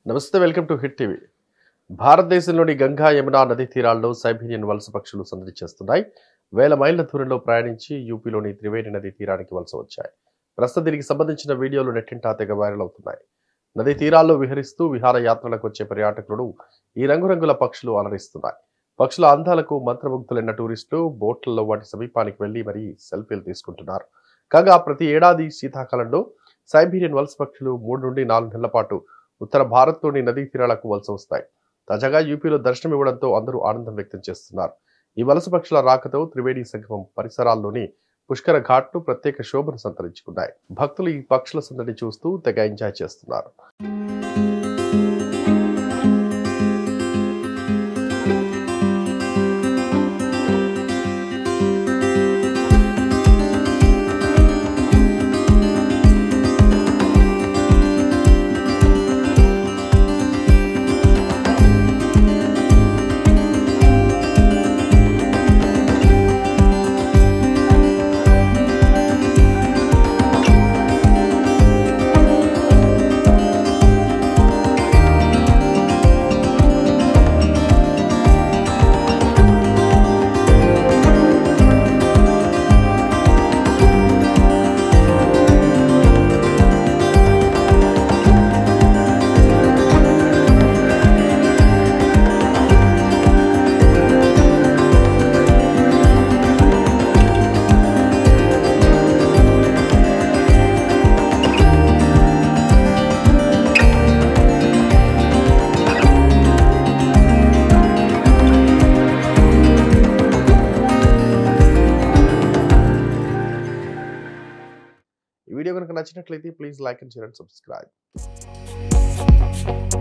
నమస్తే welcome to hit TV భారతదేశంలోని గంగా యమునా నదీ తీరాల్లో సైబీరియన్ వలస పక్షులు సందడి చేస్తున్నాయి వేల మైళ్ళ దూరంలో ప్రయాణించి యూపీలోని త్రివేణి నదీ తీరానికి వలస వచ్చాయి ప్రస్తుతం దీనికి సంబంధించిన వీడియోలు నెట్టింటా తెగ వైరల్ అవుతున్నాయి నదీ తీరాల్లో విహరిస్తూ విహారయాత్రలకు వచ్చే పర్యాటకులను ఈ రంగురంగుల పక్షులు అలరిస్తున్నాయి పక్షుల అందాలకు మంత్రముగ్ధులైన టూరిస్టులు బోట్లలో వాటి సమీపానికి వెళ్లి మరీ సెల్ఫీలు తీసుకుంటున్నారు కాగా ప్రతి ఏడాది శీతాకాలంలో సైబీరియన్ వలస పక్షులు మూడు నుండి నాలుగు నెలల పాటు ఉత్తర భారత్లోని నదీ తీరాలకు వలస వస్తాయి తాజాగా యూపీలో దర్శనం ఇవ్వడంతో అందరూ ఆనందం వ్యక్తం చేస్తున్నారు ఈ వలస పక్షుల రాకతో త్రివేణి సంగమం పరిసరాల్లోని పుష్కర ఘాట్లు ప్రత్యేక శోభను సంతరించుకున్నాయి భక్తులు ఈ పక్షుల సందడి చూస్తూ తెగ ఎంజాయ్ చేస్తున్నారు ఈ వీడియో కనుక నచ్చినట్లయితే please like and share and subscribe